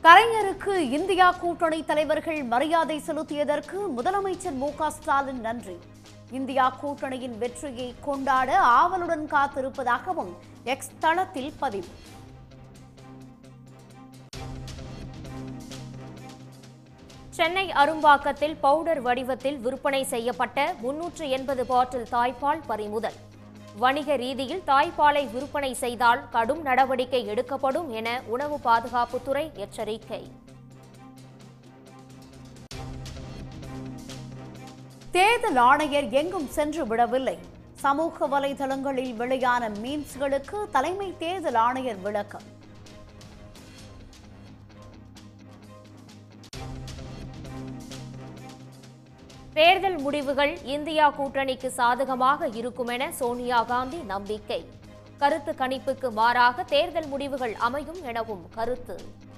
கலைஞருக்கு இந்தியா கூட்டணி தலைவர்கள் மரியாதை செலுத்தியதற்கு முதலமைச்சர் மு க ஸ்டாலின் நன்றி இந்தியா கூட்டணியின் வெற்றியை கொண்டாட ஆவலுடன் காத்திருப்பதாகவும் எக்ஸ் தளத்தில் பதிவு சென்னை அரும்பாக்கத்தில் பவுடர் வடிவத்தில் விற்பனை செய்யப்பட்ட முன்னூற்று எண்பது பாட்டில் தாய்ப்பால் பறிமுதல் வணிக ரீதியில் தாய்ப்பாலை விற்பனை செய்தால் கடும் நடவடிக்கை எடுக்கப்படும் என உணவு பாதுகாப்புத்துறை எச்சரிக்கை தேர்தல் ஆணையர் எங்கும் சென்று விடவில்லை சமூக வலைதளங்களில் வெளியான மீம்ஸ்களுக்கு தலைமை தேர்தல் ஆணையர் விளக்கம் தேர்தல் முடிவுகள் இந்தியா கூட்டணிக்கு சாதகமாக இருக்கும் என சோனியா காந்தி நம்பிக்கை கருத்து கணிப்புக்கு மாறாக தேர்தல் முடிவுகள் அமையும் எனவும் கருத்து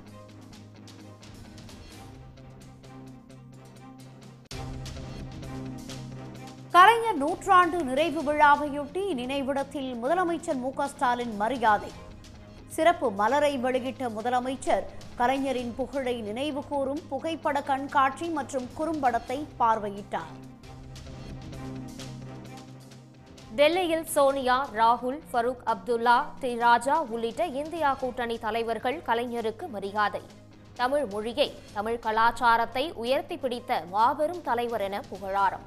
கலைஞர் நூற்றாண்டு நிறைவு விழாவையொட்டி நினைவிடத்தில் முதலமைச்சர் மு க ஸ்டாலின் மரியாதை சிறப்பு மலரை வெளியிட்ட முதலமைச்சர் கலைஞரின் புகழை நினைவு கூறும் புகைப்பட கண்காட்சி மற்றும் குறும்படத்தை பார்வையிட்டார் டெல்லியில் சோனியா ராகுல் ஃபரூக் அப்துல்லா டி ராஜா உள்ளிட்ட இந்தியா கூட்டணி தலைவர்கள் கலைஞருக்கு மரியாதை தமிழ் மொழியை தமிழ் கலாச்சாரத்தை உயர்த்தி பிடித்த மாபெரும் தலைவர் என புகழாரம்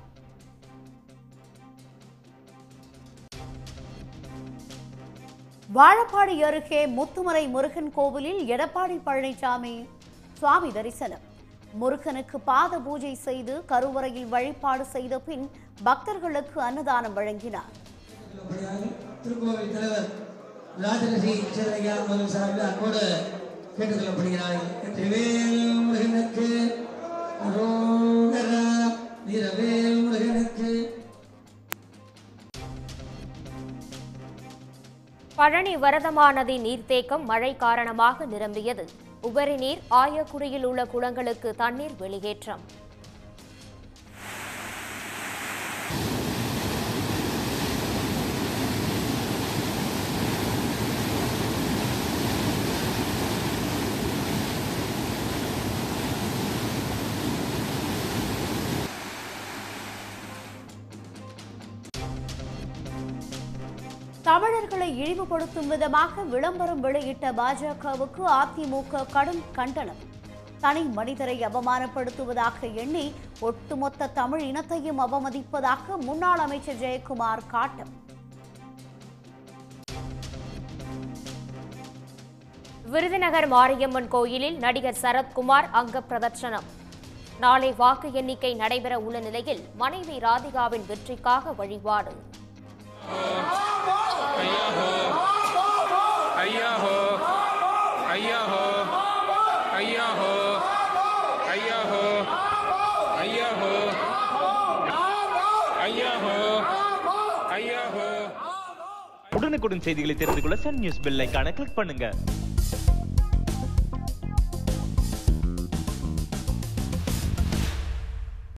வாழப்பாடி அருகே முத்துமலை முருகன் கோவிலில் எடப்பாடி பழனிசாமி சுவாமி தரிசனம் முருகனுக்கு பாத பூஜை செய்து கருவறையில் வழிபாடு செய்த பின் பக்தர்களுக்கு அன்னதானம் வழங்கினார் திருக்கோவில் தலைவர் ராஜரசி சேரையா அவர்கள் சார்பில் அன்போடு கேட்டுக்கொள்ளப்படுகிறார்கள் வெற்றிவேல் முருகனுக்கு அரோகரா வீரவேல் முருகனுக்கு பழனி வரதமா நதி நீர்த்தேக்கம் மழை காரணமாக நிரம்பியது உபரி நீர் ஆயக்குடியில் உள்ள குளங்களுக்கு தண்ணீர் வெளியேற்றம் தமிழர்களை இழிவுபடுத்தும் விதமாக விளம்பரம் வெளியிட்ட பாஜகவுக்கு அதிமுக கடும் கண்டனம் தனி மனிதரை அவமானப்படுத்துவதாக எண்ணி ஒட்டுமொத்த தமிழ் இனத்தையும் அவமதிப்பதாக முன்னாள் அமைச்சர் ஜெயக்குமார் காட்டம் விருதுநகர் மாரியம்மன் கோயிலில் நடிகர் சரத்குமார் அங்க பிரதர்சனம் நாளை வாக்கு எண்ணிக்கை நடைபெற உள்ள நிலையில் மனைவி ராதிகாவின் வெற்றிக்காக வழிபாடு ஐயா ஹோ ஐயா ஹோ ஐயா ஹோ ஐயா ஹோ ஐயா ஹோ ஐயா ஹோ ஐயா ஹோ உடனுக்குடன் செய்திகளை தெரிந்து கொள்ள சன் நியூஸ் பெல் ஐகானை கிளிக் பண்ணுங்க